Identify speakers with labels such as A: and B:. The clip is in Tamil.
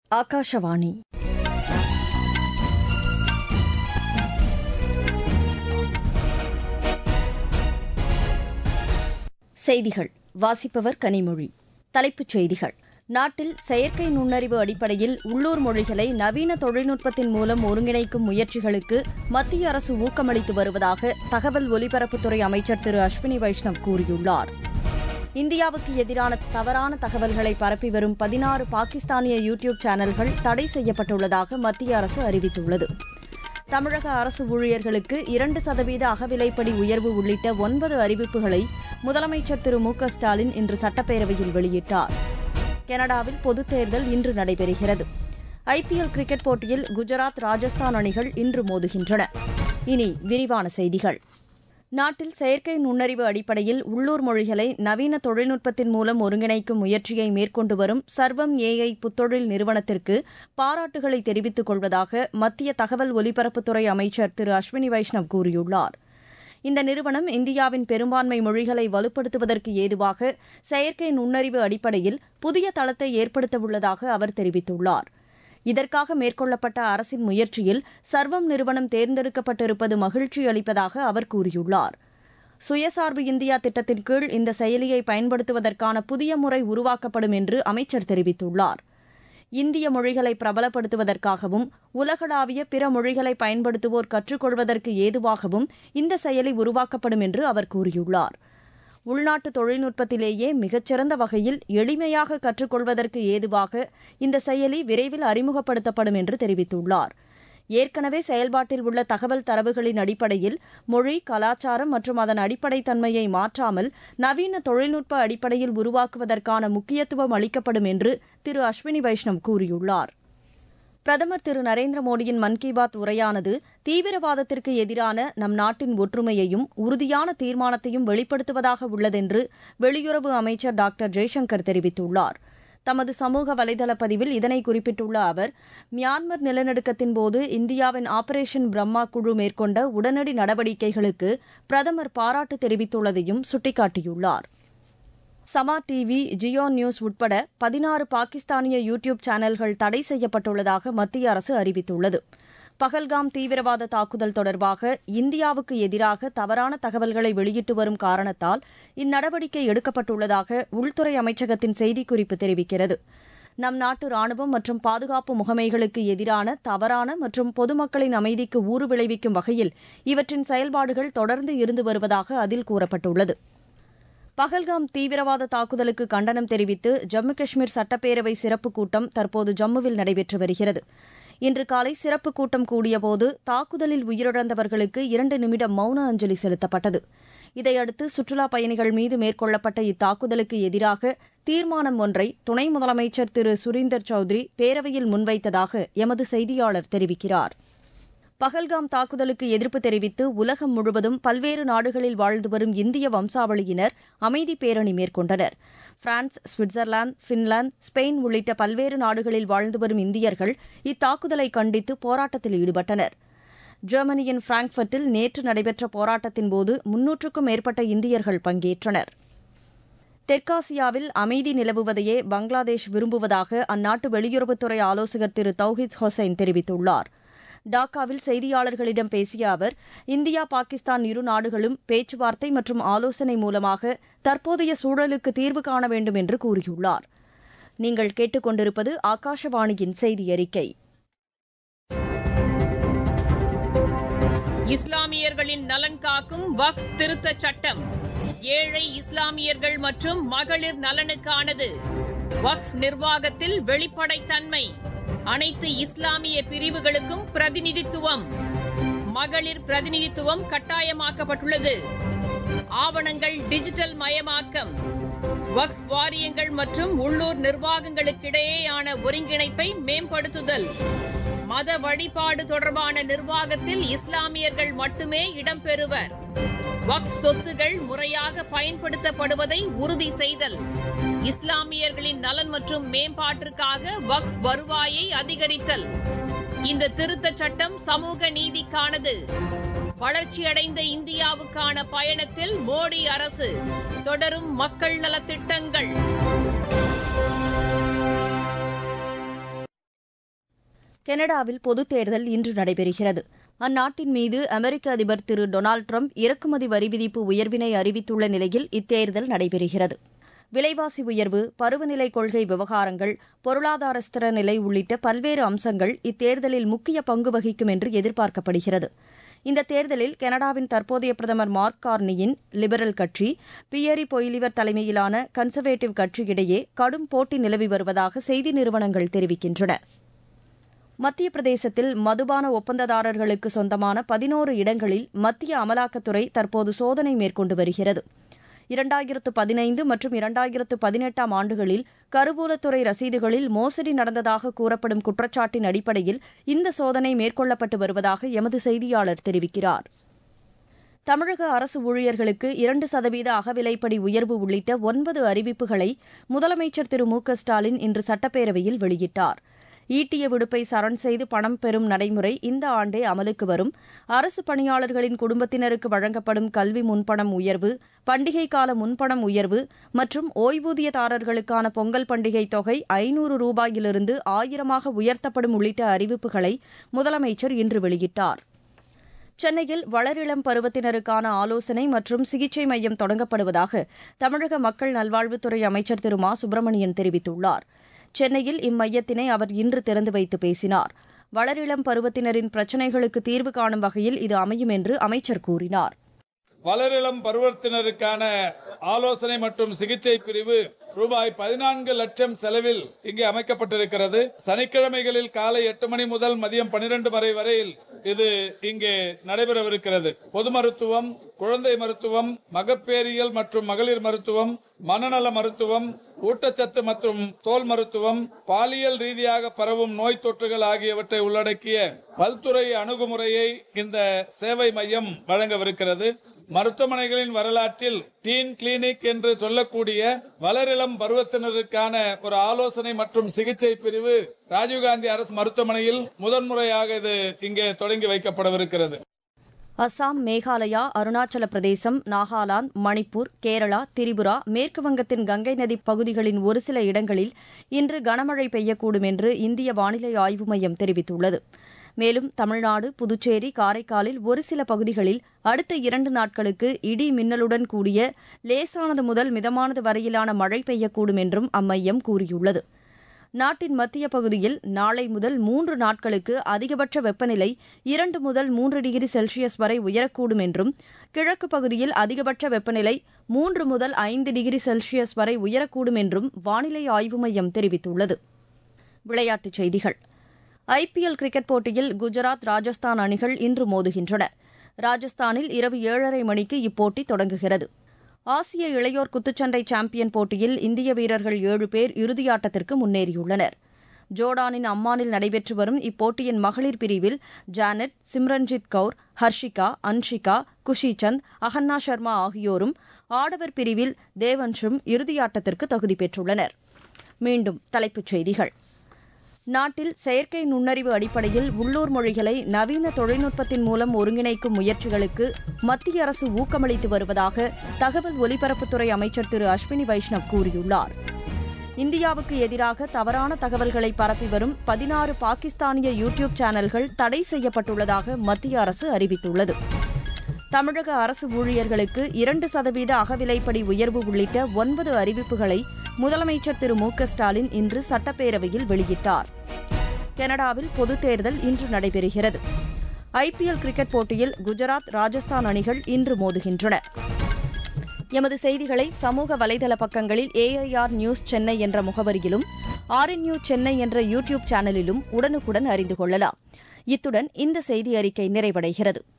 A: ஆகாஷவாணி செய்திகள் வாசிப்பவர் கனிமொழி தலைப்புச் செய்திகள் நாட்டில் செயற்கை நுண்ணறிவு அடிப்படையில் உள்ளூர் மொழிகளை நவீன தொழில்நுட்பத்தின் மூலம் ஒருங்கிணைக்கும் முயற்சிகளுக்கு மத்திய அரசு ஊக்கமளித்து வருவதாக தகவல் ஒலிபரப்புத்துறை அமைச்சர் திரு அஸ்வினி வைஷ்ணவ் கூறியுள்ளார் இந்தியாவுக்கு எதிரான தவறான தகவல்களை பரப்பி வரும் பதினாறு பாகிஸ்தானிய யூ டியூப் சேனல்கள் தடை செய்யப்பட்டுள்ளதாக மத்திய அரசு அறிவித்துள்ளது தமிழக அரசு ஊழியர்களுக்கு இரண்டு சதவீத அகவிலைப்படி உயர்வு உள்ளிட்ட ஒன்பது அறிவிப்புகளை முதலமைச்சர் திரு மு க ஸ்டாலின் இன்று சட்டப்பேரவையில் வெளியிட்டார் கனடாவில் பொதுத் தேர்தல் இன்று நடைபெறுகிறது ஐபிஎல் கிரிக்கெட் போட்டியில் குஜராத் ராஜஸ்தான் அணிகள் இன்று மோதுகின்றன இனி விரிவான செய்திகள் நாட்டில் செயற்கை நுண்ணறிவு அடிப்படையில் உள்ளூர் மொழிகளை நவீன தொழில்நுட்பத்தின் மூலம் ஒருங்கிணைக்கும் முயற்சியை மேற்கொண்டு வரும் சர்வம் ஏஐ புத்தொழில் நிறுவனத்திற்கு பாராட்டுகளை தெரிவித்துக் கொள்வதாக மத்திய தகவல் ஒலிபரப்புத்துறை அமைச்சர் திரு அஸ்வினி வைஷ்ணவ் கூறியுள்ளார் இந்த நிறுவனம் இந்தியாவின் பெரும்பான்மை மொழிகளை வலுப்படுத்துவதற்கு ஏதுவாக செயற்கை நுண்ணறிவு அடிப்படையில் புதிய தளத்தை ஏற்படுத்தவுள்ளதாக அவர் தெரிவித்துள்ளார் இதற்காக மேற்கொள்ளப்பட்ட அரசின் முயற்சியில் சர்வம் நிறுவனம் தேர்ந்தெடுக்கப்பட்டிருப்பது மகிழ்ச்சி அளிப்பதாக அவர் கூறியுள்ளார் சுயசார்பு இந்தியா திட்டத்தின் கீழ் இந்த செயலியை பயன்படுத்துவதற்கான புதிய முறை உருவாக்கப்படும் என்று அமைச்சர் தெரிவித்துள்ளார் இந்திய மொழிகளை பிரபலப்படுத்துவதற்காகவும் உலகளாவிய பிற மொழிகளை பயன்படுத்துவோர் கற்றுக்கொள்வதற்கு ஏதுவாகவும் இந்த செயலி உருவாக்கப்படும் என்று அவர் கூறியுள்ளார் உள்நாட்டு தொழில்நுட்பத்திலேயே மிகச்சிறந்த வகையில் எளிமையாக கற்றுக்கொள்வதற்கு ஏதுவாக இந்த செயலி விரைவில் அறிமுகப்படுத்தப்படும் என்று தெரிவித்துள்ளார் ஏற்கனவே செயல்பாட்டில் உள்ள தகவல் தரவுகளின் அடிப்படையில் மொழி கலாச்சாரம் மற்றும் அதன் அடிப்படை தன்மையை மாற்றாமல் நவீன தொழில்நுட்ப அடிப்படையில் உருவாக்குவதற்கான முக்கியத்துவம் அளிக்கப்படும் என்று திரு அஸ்வினி வைஷ்ணவ் கூறியுள்ளார் பிரதமர் திரு நரேந்திர மோடியின் மன் கி பாத் உரையானது தீவிரவாதத்திற்கு எதிரான நம் நாட்டின் ஒற்றுமையையும் உறுதியான தீர்மானத்தையும் வெளிப்படுத்துவதாக உள்ளதென்று வெளியுறவு அமைச்சர் டாக்டர் ஜெய்சங்கர் தெரிவித்துள்ளார் தமது சமூக வலைதள பதிவில் இதனை குறிப்பிட்டுள்ள அவர் மியான்மர் நிலநடுக்கத்தின் போது இந்தியாவின் ஆபரேஷன் பிரம்மா குழு மேற்கொண்ட உடனடி நடவடிக்கைகளுக்கு பிரதமர் பாராட்டு தெரிவித்துள்ளதையும் சுட்டிக்காட்டியுள்ளார் சமா டிவி ஜியோ நியூஸ் உட்பட பதினாறு பாகிஸ்தானிய யூ டியூப் சேனல்கள் தடை செய்யப்பட்டுள்ளதாக மத்திய அரசு அறிவித்துள்ளது பகல்காம் தீவிரவாத தாக்குதல் தொடர்பாக இந்தியாவுக்கு எதிராக தவறான தகவல்களை வெளியிட்டு வரும் காரணத்தால் இந்நடவடிக்கை எடுக்கப்பட்டுள்ளதாக உள்துறை அமைச்சகத்தின் செய்திக்குறிப்பு தெரிவிக்கிறது நம் நாட்டு ராணுவம் மற்றும் பாதுகாப்பு முகமைகளுக்கு எதிரான தவறான மற்றும் பொதுமக்களின் அமைதிக்கு ஊறு விளைவிக்கும் வகையில் இவற்றின் செயல்பாடுகள் தொடர்ந்து இருந்து வருவதாக அதில் கூறப்பட்டுள்ளது பகல்காம் தீவிரவாத தாக்குதலுக்கு கண்டனம் தெரிவித்து ஜம்மு காஷ்மீர் சட்டப்பேரவை சிறப்பு கூட்டம் தற்போது ஜம்முவில் நடைபெற்று வருகிறது இன்று காலை சிறப்பு கூட்டம் கூடியபோது தாக்குதலில் உயிரிழந்தவர்களுக்கு இரண்டு நிமிடம் மௌன அஞ்சலி செலுத்தப்பட்டது இதையடுத்து சுற்றுலாப் பயணிகள் மீது மேற்கொள்ளப்பட்ட இத்தாக்குதலுக்கு எதிராக தீர்மானம் ஒன்றை துணை முதலமைச்சர் திரு சுரீந்தர் சௌத்ரி பேரவையில் முன்வைத்ததாக எமது செய்தியாளர் தெரிவிக்கிறார் பகல்காம் தாக்குதலுக்கு எதிர்ப்பு தெரிவித்து உலகம் முழுவதும் பல்வேறு நாடுகளில் வாழ்ந்து வரும் இந்திய வம்சாவளியினர் அமைதி பேரணி மேற்கொண்டனர் பிரான்ஸ் சுவிட்சர்லாந்து பின்லாந்து ஸ்பெயின் உள்ளிட்ட பல்வேறு நாடுகளில் வாழ்ந்து வரும் இந்தியர்கள் இத்தாக்குதலை கண்டித்து போராட்டத்தில் ஈடுபட்டனர் ஜெர்மனியின் பிராங்க்பர்ட்டில் நேற்று நடைபெற்ற போராட்டத்தின்போது முன்னூற்றுக்கும் மேற்பட்ட இந்தியர்கள் பங்கேற்றனர் தெற்காசியாவில் அமைதி நிலவுவதையே பங்களாதேஷ் விரும்புவதாக அந்நாட்டு வெளியுறவுத்துறை ஆலோசகர் திரு தௌஹித் ஹொசைன் தெரிவித்துள்ளார் டாக்காவில் செய்தியாளர்களிடம் பேசிய அவர் இந்தியா பாகிஸ்தான் இரு நாடுகளும் பேச்சுவார்த்தை மற்றும் ஆலோசனை மூலமாக தற்போதைய சூழலுக்கு தீர்வு காண வேண்டும் என்று கூறியுள்ளார் நீங்கள் கேட்டுக்கொண்டிருப்பது ஆகாஷவாணியின் செய்தி அறிக்கை
B: இஸ்லாமியர்களின் நலன் காக்கும் வக் திருத்த சட்டம் ஏழை இஸ்லாமியர்கள் மற்றும் மகளிர் நலனுக்கானது வக் நிர்வாகத்தில் வெளிப்படைத்தன்மை அனைத்து இஸ்லாமிய பிரிவுகளுக்கும் பிரதிநிதித்துவம் மகளிர் பிரதிநிதித்துவம் கட்டாயமாக்கப்பட்டுள்ளது ஆவணங்கள் டிஜிட்டல் மயமாக்கம் வக் வாரியங்கள் மற்றும் உள்ளூர் நிர்வாகங்களுக்கிடையேயான ஒருங்கிணைப்பை மேம்படுத்துதல் மத வழிபாடு தொடர்பான நிர்வாகத்தில் இஸ்லாமியர்கள் மட்டுமே இடம்பெறுவர் வக்ஃப் சொத்துகள் முறையாக பயன்படுத்தப்படுவதை உறுதி செய்தல் இஸ்லாமியர்களின் நலன் மற்றும் மேம்பாட்டிற்காக வக்ஃப் வருவாயை அதிகரித்தல் இந்த திருத்தச் சட்டம் சமூக நீதிக்கானது வளர்ச்சியடைந்த இந்தியாவுக்கான பயணத்தில் மோடி அரசு தொடரும் மக்கள் நலத்திட்டங்கள்
A: கனடாவில் பொதுத் தேர்தல் இன்று நடைபெறுகிறது அந்நாட்டின் மீது அமெரிக்க அதிபர் திரு டொனால்டு டிரம்ப் இறக்குமதி வரி விதிப்பு உயர்வினை அறிவித்துள்ள நிலையில் இத்தேர்தல் நடைபெறுகிறது விலைவாசி உயர்வு பருவநிலை கொள்கை விவகாரங்கள் பொருளாதார ஸ்திர நிலை உள்ளிட்ட பல்வேறு அம்சங்கள் இத்தேர்தலில் முக்கிய பங்கு வகிக்கும் என்று எதிர்பார்க்கப்படுகிறது இந்த தேர்தலில் கனடாவின் தற்போதைய பிரதமர் மார்க் கார்னியின் லிபரல் கட்சி பியரி பொய்லிவர் தலைமையிலான கன்சர்வேட்டிவ் கட்சி இடையே கடும் போட்டி நிலவி வருவதாக செய்தி நிறுவனங்கள் தெரிவிக்கின்றன மத்திய பிரதேசத்தில் மதுபான ஒப்பந்ததாரர்களுக்கு சொந்தமான பதினோரு இடங்களில் மத்திய அமலாக்கத்துறை தற்போது சோதனை மேற்கொண்டு வருகிறது இரண்டாயிரத்து பதினைந்து மற்றும் இரண்டாயிரத்து பதினெட்டாம் ஆண்டுகளில் கருவூலத்துறை ரசீதுகளில் மோசடி நடந்ததாக கூறப்படும் குற்றச்சாட்டின் அடிப்படையில் இந்த சோதனை மேற்கொள்ளப்பட்டு வருவதாக எமது செய்தியாளர் தெரிவிக்கிறார் தமிழக அரசு ஊழியர்களுக்கு இரண்டு சதவீத அகவிலைப்படி உயர்வு உள்ளிட்ட ஒன்பது அறிவிப்புகளை முதலமைச்சர் திரு மு க ஸ்டாலின் இன்று சட்டப்பேரவையில் வெளியிட்டார் ஈட்டிய விடுப்பை சரண் செய்து பணம் பெறும் நடைமுறை இந்த ஆண்டே அமலுக்கு வரும் அரசு பணியாளர்களின் குடும்பத்தினருக்கு வழங்கப்படும் கல்வி முன்பணம் உயர்வு பண்டிகை கால முன்பணம் உயர்வு மற்றும் ஓய்வூதியதாரர்களுக்கான பொங்கல் பண்டிகை தொகை ஐநூறு ரூபாயிலிருந்து ஆயிரமாக உயர்த்தப்படும் உள்ளிட்ட அறிவிப்புகளை முதலமைச்சர் இன்று வெளியிட்டார் சென்னையில் வளரிளம் பருவத்தினருக்கான ஆலோசனை மற்றும் சிகிச்சை மையம் தொடங்கப்படுவதாக தமிழக மக்கள் நல்வாழ்வுத்துறை அமைச்சர் திரு மா சுப்பிரமணியன் தெரிவித்துள்ளார் சென்னையில் இம்மையத்தினை அவர் இன்று திறந்து வைத்து பேசினார் வளரிளம் பருவத்தினரின் பிரச்சினைகளுக்கு தீர்வு காணும் வகையில் இது அமையும் என்று அமைச்சர் கூறினார்
C: வளரிளம் பருவத்தினருக்கான ஆலோசனை மற்றும் சிகிச்சை பிரிவு ரூபாய் பதினான்கு லட்சம் செலவில் இங்கே அமைக்கப்பட்டிருக்கிறது சனிக்கிழமைகளில் காலை எட்டு மணி முதல் மதியம் பனிரெண்டு வரை வரையில் இது இங்கே நடைபெறவிருக்கிறது பொது மருத்துவம் குழந்தை மருத்துவம் மகப்பேறியல் மற்றும் மகளிர் மருத்துவம் மனநல மருத்துவம் ஊட்டச்சத்து மற்றும் தோல் மருத்துவம் பாலியல் ரீதியாக பரவும் நோய் தொற்றுகள் ஆகியவற்றை உள்ளடக்கிய பல்துறை அணுகுமுறையை இந்த சேவை மையம் வழங்கவிருக்கிறது மருத்துவமனைகளின் வரலாற்றில் டீன் கிளினிக் என்று சொல்லக்கூடிய வளரிளம் பருவத்தினருக்கான ஒரு ஆலோசனை மற்றும் சிகிச்சை பிரிவு ராஜீவ்காந்தி அரசு மருத்துவமனையில் முதன்முறையாக இது இங்கே தொடங்கி வைக்கப்படவிருக்கிறது
A: அசாம் மேகாலயா அருணாச்சல பிரதேசம் நாகாலாந்து மணிப்பூர் கேரளா திரிபுரா மேற்கு வங்கத்தின் கங்கை நதி பகுதிகளின் ஒரு சில இடங்களில் இன்று கனமழை பெய்யக்கூடும் என்று இந்திய வானிலை ஆய்வு மையம் தெரிவித்துள்ளது மேலும் தமிழ்நாடு புதுச்சேரி காரைக்காலில் ஒரு சில பகுதிகளில் அடுத்த இரண்டு நாட்களுக்கு இடி மின்னலுடன் கூடிய லேசானது முதல் மிதமானது வரையிலான மழை பெய்யக்கூடும் என்றும் அம்மையம் கூறியுள்ளது நாட்டின் மத்திய பகுதியில் நாளை முதல் மூன்று நாட்களுக்கு அதிகபட்ச வெப்பநிலை இரண்டு முதல் மூன்று டிகிரி செல்சியஸ் வரை உயரக்கூடும் என்றும் கிழக்கு பகுதியில் அதிகபட்ச வெப்பநிலை மூன்று முதல் ஐந்து டிகிரி செல்சியஸ் வரை உயரக்கூடும் என்றும் வானிலை ஆய்வு மையம் தெரிவித்துள்ளது விளையாட்டுச் செய்திகள் ஐபிஎல் கிரிக்கெட் போட்டியில் குஜராத் ராஜஸ்தான் அணிகள் இன்று மோதுகின்றன ராஜஸ்தானில் இரவு ஏழரை மணிக்கு இப்போட்டி தொடங்குகிறது ஆசிய இளையோர் குத்துச்சண்டை சாம்பியன் போட்டியில் இந்திய வீரர்கள் ஏழு பேர் இறுதியாட்டத்திற்கு முன்னேறியுள்ளனர் ஜோர்டானின் அம்மானில் நடைபெற்று வரும் இப்போட்டியின் மகளிர் பிரிவில் ஜானட் சிம்ரன்ஜித் கவுர் ஹர்ஷிகா அன்ஷிகா குஷிசந்த் அகன்னா சர்மா ஆகியோரும் ஆடவர் பிரிவில் தேவன்ஷும் இறுதியாட்டத்திற்கு தகுதி பெற்றுள்ளனர் மீண்டும் தலைப்புச் செய்திகள் நாட்டில் செயற்கை நுண்ணறிவு அடிப்படையில் உள்ளூர் மொழிகளை நவீன தொழில்நுட்பத்தின் மூலம் ஒருங்கிணைக்கும் முயற்சிகளுக்கு மத்திய அரசு ஊக்கமளித்து வருவதாக தகவல் ஒலிபரப்புத்துறை அமைச்சர் திரு அஸ்வினி வைஷ்ணவ் கூறியுள்ளார் இந்தியாவுக்கு எதிராக தவறான தகவல்களை பரப்பி வரும் பதினாறு பாகிஸ்தானிய யூ டியூப் சேனல்கள் தடை செய்யப்பட்டுள்ளதாக மத்திய அரசு அறிவித்துள்ளது தமிழக அரசு ஊழியர்களுக்கு இரண்டு சதவீத அகவிலைப்படி உயர்வு உள்ளிட்ட ஒன்பது அறிவிப்புகளை முதலமைச்சர் திரு மு க ஸ்டாலின் இன்று சட்டப்பேரவையில் வெளியிட்டார் கனடாவில் பொதுத் தேர்தல் இன்று நடைபெறுகிறது ஐபிஎல் கிரிக்கெட் போட்டியில் குஜராத் ராஜஸ்தான் அணிகள் இன்று மோதுகின்றன எமது செய்திகளை சமூக வலைதள பக்கங்களில் ஏஐஆர் நியூஸ் சென்னை என்ற முகவரியிலும் ஆர்என்யூ சென்னை என்ற யூடியூப் சேனலிலும் உடனுக்குடன் அறிந்து கொள்ளலாம் இத்துடன் இந்த செய்தி அறிக்கை நிறைவடைகிறது